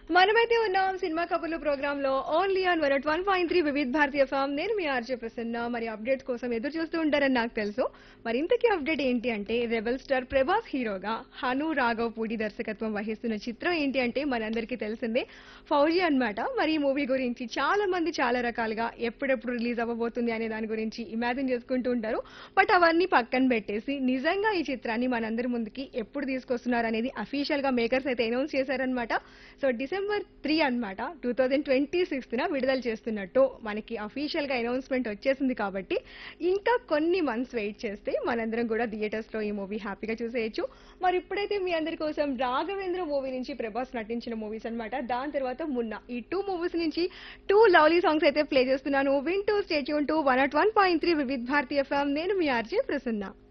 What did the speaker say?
మనమైతే ఉన్నాం సినిమా కబుర్లు ప్రోగ్రామ్ లో only on one one point three Vividh Bharati FM నేను మీ ఆర్జే ప్రసన్న మరి అప్డేట్స్ కోసం ఎదురు చూస్తూ ఉంటారని నాకు తెలుసు మరి ఇంతకీ అప్డేట్ ఏంటి అంటే రెబల్ స్టార్ ప్రభాస్ హీరోగా హను రాఘవ్ పూడి దర్శకత్వం వహిస్తున్న చిత్రం ఏంటి అంటే మనందరికీ తెలిసిందే ఫౌజీ అన్నమాట మరి ఈ మూవీ గురించి చాలా మంది చాలా రకాలుగా ఎప్పుడెప్పుడు రిలీజ్ అవ్వబోతుంది అనే దాని గురించి ఇమాజిన్ చేసుకుంటూ ఉంటారు బట్ అవన్నీ పక్కన పెట్టేసి నిజంగా ఈ చిత్రాన్ని మనందరి ముందుకి ఎప్పుడు తీసుకొస్తున్నారు అనేది అఫీషియల్ గా మేకర్స్ అయితే అనౌన్స్ చేశారనమాట సో డిసెంబర్ త్రీ అన్నమాట టూ థౌజండ్ ట్వంటీ సిక్స్త్ విడుదల చేస్తున్నట్టు మనకి అఫీషియల్ గా అనౌన్స్మెంట్ వచ్చేసింది కాబట్టి ఇంకా కొన్ని మంత్స్ వెయిట్ చేస్తే మనందరం కూడా థియేటర్స్ లో ఈ మూవీ హ్యాపీగా చూసేయచ్చు మరి ఇప్పుడైతే మీ అందరి కోసం రాఘవేంద్ర మూవీ నుంచి ప్రభాస్ నటించిన మూవీస్ అన్నమాట దాని తర్వాత మున్న ఈ టూ మూవీస్ నుంచి టూ లవ్లీ సాంగ్స్ అయితే ప్లే చేస్తున్నాను వింటూ stay tune to one at one point three Vividh Bharati FM నేను మీ ఆర్జే ప్రసన్న